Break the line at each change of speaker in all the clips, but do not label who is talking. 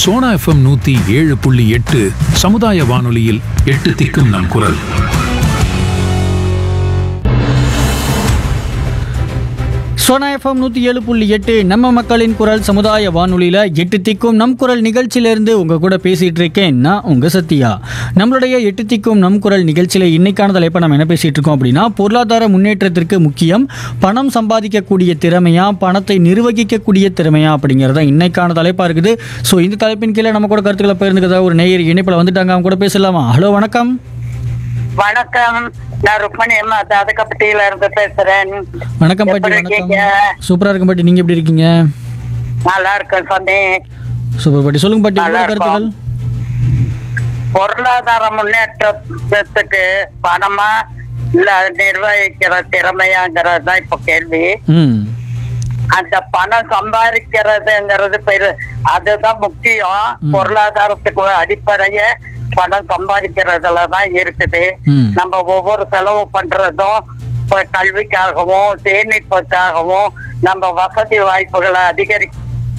Sona FM நூத்தி ஏழு புள்ளி எட்டு சமுதாய வானொலியில் எட்டு திக்கும் நம் குரல்
சோனா எஃப்எம் நூற்றி ஏழு புள்ளி எட்டு நம்ம மக்களின் குரல் சமுதாய வானொலியில் எட்டு திக்கும் நம் குரல் நிகழ்ச்சியிலேருந்து உங்கள் கூட பேசிகிட்டு இருக்கேன் நான் உங்கள் சத்யா நம்மளுடைய எட்டு திக்கும் நம் குரல் நிகழ்ச்சியில் இன்னைக்கான தலைப்பை நம்ம என்ன பேசிகிட்டு இருக்கோம் அப்படின்னா பொருளாதார முன்னேற்றத்திற்கு முக்கியம் பணம் சம்பாதிக்கக்கூடிய திறமையா பணத்தை நிர்வகிக்கக்கூடிய திறமையா அப்படிங்கிறது தான் இன்னைக்கான தலைப்பாக இருக்குது ஸோ இந்த தலைப்பின் கீழே நம்ம கூட கருத்துக்களை பகிர்ந்துக்கிறதா ஒரு நேயர் இணைப்பில் வந்துட்டாங்க அவங்க கூட பேசலாமா ஹலோ வணக்கம்
வணக்கம் நான் ருக்மணி அம்மா தாதகப்பட்டியில இருந்து பேசுறேன்
வணக்கம் பாட்டி
எப்படி
வணக்கம்
இருக்கீங்க?
சூப்பராக இருக்கும் பாட்டி நீங்கள் எப்படி இருக்கீங்க
நல்லா இருக்கேன் சொன்னி
சூப்பர் பாட்டி சொல்லுங்க பாட்டி
நல்லா
உங்களோட கருத்துக்கள்
பொருளாதார முன்னேற்றத்துக்கு பணமா இல்ல அதை நிர்வகிக்கிற திறமையாங்கிறது தான் இப்ப கேள்வி
ம்
அந்த பணம் சம்பாதிக்கிறதுங்கிறது பெரு அதுதான் முக்கியம் பொருளாதாரத்துக்கு அடிப்படையே பணம் சம்பாதிக்கிறதுல தான் இருக்குது
ம்.
நம்ம ஒவ்வொரு செலவு பண்றதும் இப்ப கல்விக்காகவும் சேமிப்புக்காகவும் நம்ம வசதி வாய்ப்புகளை அதிகரிக்க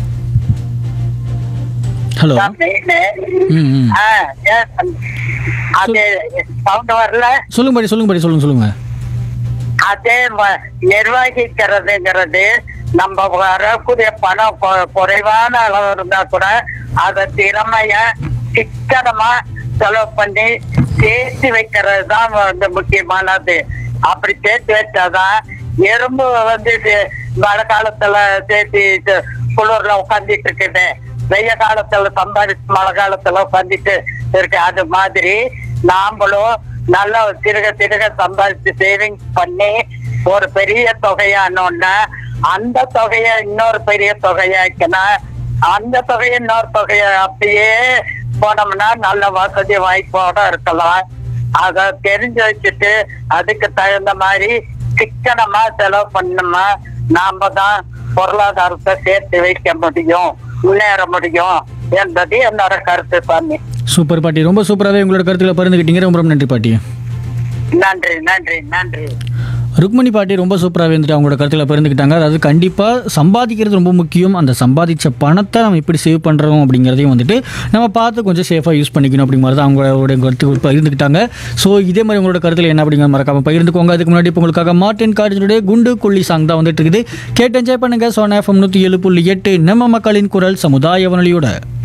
ஹலோ
main.
ம் ம்
ஆ, yes. அது சவுண்ட் வரல
சொல்லுங்க பாட்டி சொல்லுங்க பாட்டி சொல்லுங்க சொல்லுங்க
அதே வ- நிர்வகிக்கிறதுங்கிறது நம்ம வரக்கூடிய பணம் கொ- குறைவான அளவு இருந்தா கூட அத திறமைய சிக்கனமா செலவு பண்ணி சேர்த்து வைக்கிறது தான் வந்து முக்கியமானது அப்படி சேர்த்து வச்சாதான் எறும்பு வந்து இது மழை காலத்துல சேர்த்து இது குளிர்ல உட்காந்துட்டு இருக்குது வெய்ய காலத்துல சம்பாதிச்சு மழை காலத்துல உட்காந்துட்டு இருக்கு அது மாதிரி நாமளும் நல்ல சிறுக சிறுக சம்பாதிச்சு சேவிங்ஸ் பண்ணி ஒரு பெரிய தொகையானோன்னா அந்த தொகைய இன்னொரு பெரிய தொகையாக்கணும் அந்த தொகையை இன்னொரு தொகைய அப்படியே போனோம்னா நல்ல வசதி வாய்ப்போட இருக்கலாம் அத தெரிஞ்சு வச்சுட்டு அதுக்கு தகுந்த மாதிரி சிக்கனமா செலவு பண்ணோமா நாம தான் பொருளாதாரத்தை சேர்த்து வைக்க முடியும் முன்னேற முடியும் என்பது என்னோட கருத்து சாமி
சூப்பர் பாட்டி ரொம்ப சூப்பராகவே உங்களோட கருத்துக்களை பகிர்ந்துக்கிட்டீங்க ரொம்ப ரொம்ப நன்றி பாட்டி
நன்றி நன்றி நன்றி
ருக்மணி பாட்டி ரொம்ப சூப்பராகவே வந்துட்டு அவங்களோட கருத்துக்களை பகிர்ந்துக்கிட்டாங்க அதாவது கண்டிப்பாக சம்பாதிக்கிறது ரொம்ப முக்கியம் அந்த சம்பாதிச்ச பணத்தை நம்ம எப்படி சேவ் பண்ணுறோம் அப்படிங்கிறதையும் வந்துட்டு நம்ம பார்த்து கொஞ்சம் சேஃபாக யூஸ் பண்ணிக்கணும் அப்படிங்கிறது அவங்களோட கருத்து பகிர்ந்துக்கிட்டாங்க ஸோ இதே மாதிரி உங்களோட கருத்தில் என்ன அப்படிங்கிற மறக்காம பகிர்ந்துக்கோங்க அதுக்கு முன்னாடி இப்போ உங்களுக்காக மார்டின் கார்டினுடைய குண்டு கொல்லி சாங் தான் வந்துட்டு இருக்குது கேட்டு என்ஜாய் பண்ணுங்க சோனா எஃப்எம் நூற்றி ஏழு புள்ளி எட்டு நம்ம மக்களின் குரல் சமுதாய வானொலியோட